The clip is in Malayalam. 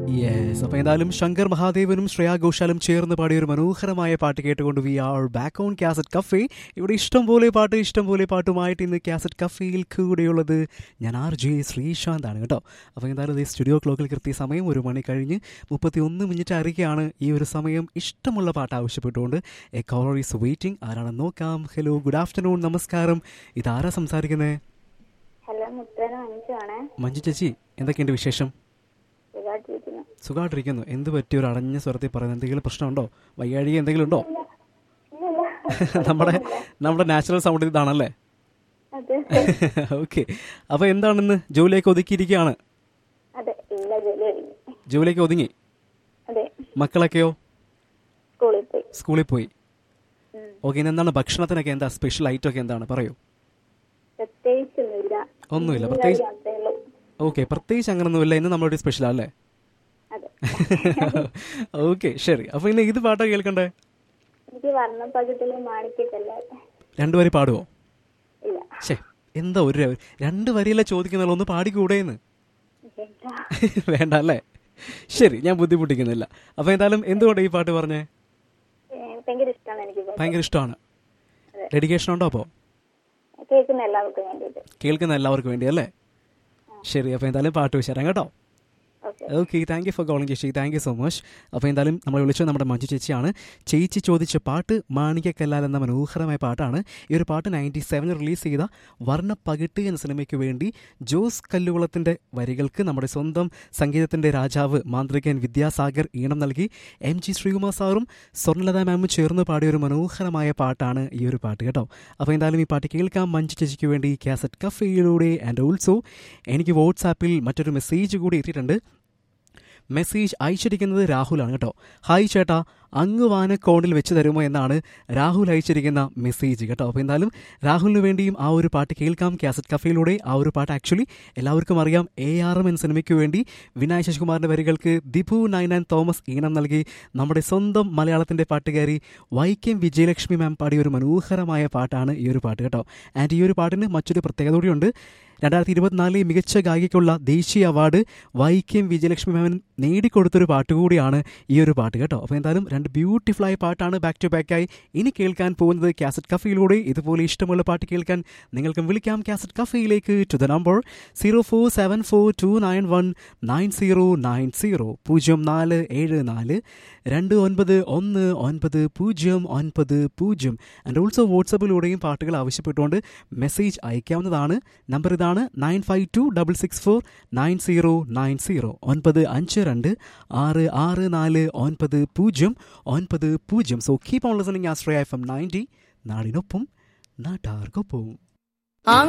യെസ് അപ്പൊ എന്തായാലും ശങ്കർ മഹാദേവനും ശ്രേയാ ഘോഷാലും ചേർന്ന് പാടിയ ഒരു മനോഹരമായ പാട്ട് കേട്ടുകൊണ്ട് we are back on cassette cafe ഇവിടെ ഇഷ്ടം പോലെ പാട്ട് ഇഷ്ടം പോലെ പാട്ടുമായിട്ട് ഇന്ന് കാസറ്റ് കഫേയിൽ കൂടെയുള്ളത് ഞാൻ ആർ ജെ ശ്രീശാന്ത് ആണ് കേട്ടോ അപ്പോൾ എന്തായാലും ഈ സ്റ്റുഡിയോ ക്ലോക്കിൽ കൃത്യ സമയം ഒരു മണി കഴിഞ്ഞ് മുപ്പത്തി ഒന്ന് മിനിറ്റ് അറിയിക്കുകയാണ് ഈ ഒരു സമയം ഇഷ്ടമുള്ള പാട്ട് ആവശ്യപ്പെട്ടുകൊണ്ട് എ കോളർ ഈസ് വെയിറ്റിംഗ് ആരാണെന്ന് നോക്കാം ഹലോ ഗുഡ് ആഫ്റ്റർനൂൺ നമസ്കാരം ഇതാരാ സംസാരിക്കുന്നത് ഹലോ മുത്തേന മനുഷ്യമാണ് മഞ്ജു ചേച്ചി എന്തൊക്കെയുണ്ട് വിശേഷം സുഖമായിട്ടിരിക്കുന്നു സുഖമായിട്ടിരിക്കുന്നു എന്ത് പറ്റി ഒരു അടഞ്ഞ സ്വരത്തിൽ പറയുന്നത് എന്തെങ്കിലും പ്രശ്നമുണ്ടോ വയ്യാഴിക എന്തെങ്കിലും ഉണ്ടോ നമ്മുടെ നമ്മുടെ നാച്ചുറൽ സൗണ്ട് ഇതാണല്ലേ അതെ ഓക്കെ അപ്പോൾ എന്താണെന്ന് ജോലിയൊക്കെ ഒതുക്കിയിരിക്കുകയാണ് അതെ ഇല്ല ജോലി കഴിഞ്ഞു ജോലിയൊക്കെ ഒതുങ്ങി അതെ മക്കളൊക്കെയോ സ്കൂളിൽ പോയി സ്കൂളിൽ പോയി ഉം. ഓക്കെ ഇനി എന്താണ് ഭക്ഷണത്തിനൊക്കെ എന്താ സ്പെഷ്യൽ ഐറ്റം ഒക്കെ എന്താണ് പറയൂ പ്രത്യേകിച്ചൊന്നുമില്ല ഒന്നുമില്ല മീൻ പ്രത്യേകിച്ച് കറി മാത്രമേ ഉള്ളൂ ഓക്കെ പ്രത്യേകിച്ച് അങ്ങനൊന്നുമില്ല ഇന്ന് നമ്മളൊരു സ്പെഷ്യൽ അല്ലേ അതെ ഓക്കെ ശരി അപ്പോൾ ഇന്ന് ഇത് പാട്ടാ കേൾക്കണ്ടേ എനിക്ക് വർണ്ണപ്പകുതിലെ മാണിക്കട്ടല്ലേ രണ്ടുപേരും പാടുവോ ഇല്ല ശേ എന്താ ഒരു രണ്ട് വരിയല്ലേ ചോദിക്കുന്നുള്ളൂ ഒന്ന് പാടിക്കൂടേന്ന് എന്താ വേണ്ട അല്ലേ ശരി ഞാൻ ബുദ്ധിമുട്ടിക്കുന്നില്ല അപ്പോൾ എന്തായാലും എന്തുകൊണ്ട് ഈ പാട്ട് പറഞ്ഞേ ഏ, ഭയങ്കര ഇഷ്ടമാണ് എനിക്ക് ഇത്. ഭയങ്കര ഇഷ്ടമാണ് അതെ. ഡെഡിക്കേഷൻ ഉണ്ടോ അപ്പോൾ കേൾക്കുന്ന എല്ലാവർക്കും വേണ്ടിയിട്ട് കേൾക്കുന്ന എല്ലാവർക്കും വേണ്ടി അല്ലേ ശരി അപ്പോൾ എന്തായാലും പാട്ട് വെച്ചാൽ കേട്ടോ okay okay thank you for calling ചേച്ചി താങ്ക് യു സോ മച്ച് അപ്പോൾ എന്തായാലും നമ്മൾ വിളിച്ചത് നമ്മുടെ മഞ്ജു ചേച്ചിയാണ് ചേച്ചി ചോദിച്ച പാട്ട് മാണിക്കക്കല്ലാൽ എന്ന മനോഹരമായ പാട്ടാണ് ഈ ഒരു പാട്ട് നയൻറ്റി സെവനിൽ റിലീസ് ചെയ്ത വർണ്ണപ്പകിട്ട് എന്ന സിനിമയ്ക്ക് വേണ്ടി ജോസ് കല്ലുകുളത്തിൻ്റെ വരികൾക്ക് നമ്മുടെ സ്വന്തം സംഗീതത്തിൻ്റെ രാജാവ് മാന്ത്രികൻ വിദ്യാസാഗർ ഈണം നൽകി എം ജി ശ്രീകുമാർ സാറും സ്വർണ്ണലത മാമും ചേർന്ന് പാടിയ ഒരു മനോഹരമായ പാട്ടാണ് ഈ ഒരു പാട്ട് കേട്ടോ അപ്പോൾ എന്തായാലും ഈ പാട്ട് കേൾക്കാം മഞ്ജു ചേച്ചിക്ക് വേണ്ടി കാസറ്റ് കഫേയിലൂടെ ആൻഡ് ഓൾസോ എനിക്ക് വാട്സാപ്പിൽ മറ്റൊരു മെസ്സേജ് കൂടി എത്തിയിട്ടുണ്ട് മെസ്സേജ് അയച്ചിരിക്കുന്നത് രാഹുലാണ് കേട്ടോ ഹായ് ചേട്ടാ അങ്ങ് വാനക്കോണിൽ വെച്ച് തരുമോ എന്നാണ് രാഹുൽ അയച്ചിരിക്കുന്ന മെസ്സേജ് കേട്ടോ അപ്പോൾ എന്തായാലും രാഹുലിന് വേണ്ടിയും ആ ഒരു പാട്ട് കേൾക്കാം കാസറ്റ് കഫയിലൂടെ ആ ഒരു പാട്ട് ആക്ച്വലി എല്ലാവർക്കും അറിയാം എ ആർ എം എൻ സിനിമയ്ക്ക് വേണ്ടി വിനായ് ശശികുമാറിൻ്റെ വരികൾക്ക് ദിപു നൈനാൻ തോമസ് ഈണം നൽകി നമ്മുടെ സ്വന്തം മലയാളത്തിൻ്റെ പാട്ടുകാരി വൈക്കം വിജയലക്ഷ്മി മാം പാടിയ ഒരു മനോഹരമായ പാട്ടാണ് ഈ ഒരു പാട്ട് കേട്ടോ ആൻഡ് ഈ ഒരു പാട്ടിന് മറ്റൊരു പ്രത്യേകത കൂടിയുണ്ട് രണ്ടായിരത്തി ഇരുപത്തിനാലിലെ മികച്ച ഗായികയ്ക്കുള്ള ദേശീയ അവാർഡ് വൈക്കം വിജയലക്ഷ്മി മാമൻ നേടിക്കൊടുത്തൊരു പാട്ട് കൂടിയാണ് ഈ ഒരു പാട്ട് കേട്ടോ അപ്പോൾ എന്തായാലും രണ്ട് ബ്യൂട്ടിഫുൾ ആയ പാട്ടാണ് ബാക്ക് ടു ബാക്കായി ഇനി കേൾക്കാൻ പോകുന്നത് കാസറ്റ് കഫയിലൂടെ ഇതുപോലെ ഇഷ്ടമുള്ള പാട്ട് കേൾക്കാൻ നിങ്ങൾക്കും വിളിക്കാം കാസറ്റ് കഫയിലേക്ക് to the number zero four seven four two nine one nine zero nine zero പൂജ്യം നാല് ഏഴ് നാല് രണ്ട് ഒൻപത് ഒന്ന് ഒൻപത് പൂജ്യം ഒൻപത് പൂജ്യം ആൻഡ് ഓൾസോ വാട്സപ്പിലൂടെയും പാട്ടുകൾ ആവശ്യപ്പെട്ടുകൊണ്ട് മെസ്സേജ് അയക്കാവുന്നതാണ് നമ്പർ ഇതാണ് nine five two double six four nine zero nine zero ഒൻപത് അഞ്ച് രണ്ട് ആറ് ആറ് നാല് ഒൻപത് പൂജ്യം ഒൻപത് പൂജ്യം so keep on listening Ashraya F M ninety നാടിനൊപ്പം നാട്ടാർക്കൊപ്പം